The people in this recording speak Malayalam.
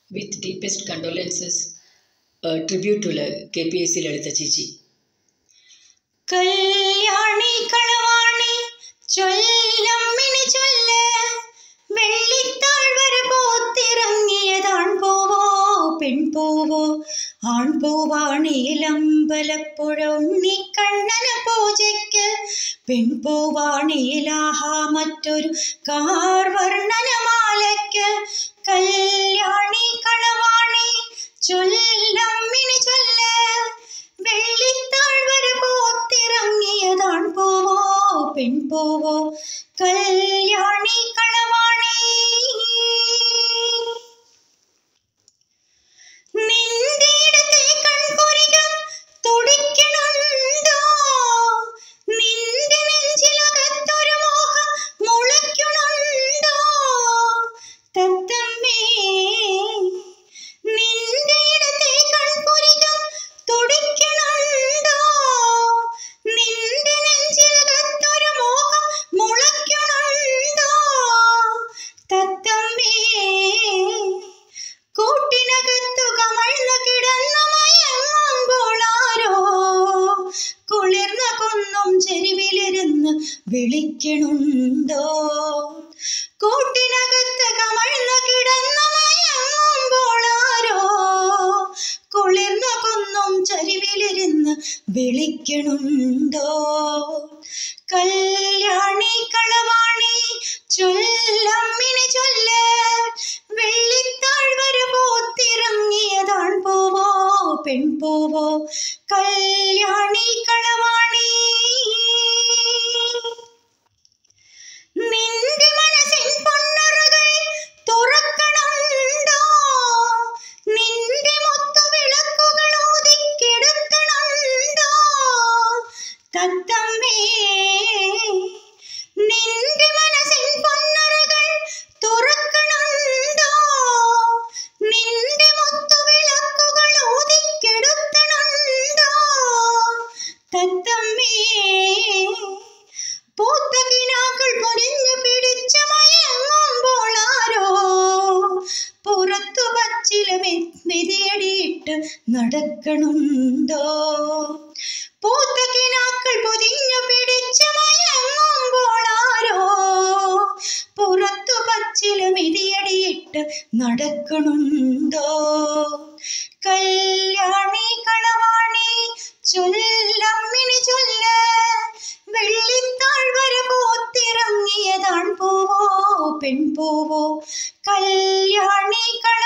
with deepest condolences tribute to K P S C Lalitha ചേച്ചി കല്യാണി കളവാണി ചൊല്ലമ്മിണി ചൊല്ല വെള്ളിത്താഴ്വര പോത്തിറങ്ങിയതാൺ പോവോ പെൺപോവോ ആൺപോവാണിയിലമ്പലപ്പുഴ ഉണ്ണിക്കണ്ണന പൂജയ്ക്ക് പെൺപോവാണിയിലാഹാ മറ്റൊരു കാർ വർണ്ണനമാലയ്ക്ക് കല്യാണി കളവാണി ചൊല്ലമ്മിണി ചൊല്ല വെള്ളിത്താഴ്വര പോത്തിറങ്ങിയതാൺ പോവോ പെൺപോവോ കല്യാണി കളവാണി നിന്റെ ഇടത്തെ കൺപൊരികം തുടിക്കണുണ്ടോ നിന്റെ നെഞ്ചിലകത്തൊരു മോഹം മുളയ്ക്കണുണ്ടോ തത്തമ്മേ നിന്റെ ഇടത്തെ കൺപൊരികം തുടിക്കണുണ്ടോ നിന്റെ നെഞ്ചിലകത്തൊരു മോഹം മുളയ്ക്കണുണ്ടോ തത്തമ്മേ കൂട്ടിനകത്തു കമഴ്ന്നു കിടന്നു മയങ്ങുമ്പോളാരോ കുളിർന്ന കുന്നും ചെരുവിലിരുന്ന് വിളിക്കണുണ്ടോ കൂട്ടിനകത്ത് കമഴ്ന്നു കിടന്നു മയങ്ങുമ്പോളാരോ കുളിർന്ന കുന്നും ചരിവിലിരുന്ന് വിളിക്കണുണ്ടോ കല്യാണി കളവാണി ചൊല്ലമ്മിണി ചൊല്ല വെള്ളിത്താഴ്വര പോത്തിറങ്ങിയതാൺ പോവോ പെൺപോവോ കല്യാണി കളവാണി നിന്റെ മനസ്സിൻ പൊന്നറകൾ തുറക്കണുണ്ടോ നിന്റെ മുത്തു വിളക്കുകൾ ഊതിക്കെടുത്തണുണ്ടോ തത്തമ്മേ നിന്റെ മനസ്സിൻ പൊന്നറകൾ തുറക്കണുണ്ടോ നിന്റെ മുത്തു വിളക്കുകൾ ഊതിക്കെടുത്തണുണ്ടോ തത്തമ്മേ പൂത്ത കിനാക്കൾ പൊരിഞ്ഞു പിടിച്ച മയങ്ങുമ്പോൾ ആരോ പുറത്തു പച്ചില മെതിയടിയിട്ട് നടക്കണുണ്ടോ പൂത്ത കിനാക്കൾ പൊതിഞ്ഞു പിടിച്ച മയങ്ങുമ്പോൾ ആരോ പുറത്തു പച്ചില മെതിയടിയിട്ട് നടക്കണുണ്ടോ കല്യാണി കളവാണി ചൊല്ലമ്മിണി ചൊല്ല വെള്ളിത്താഴ്വര പോത്തിറങ്ങിയതാൺ പോവോ പെൺപോവോ കല്യാണി കള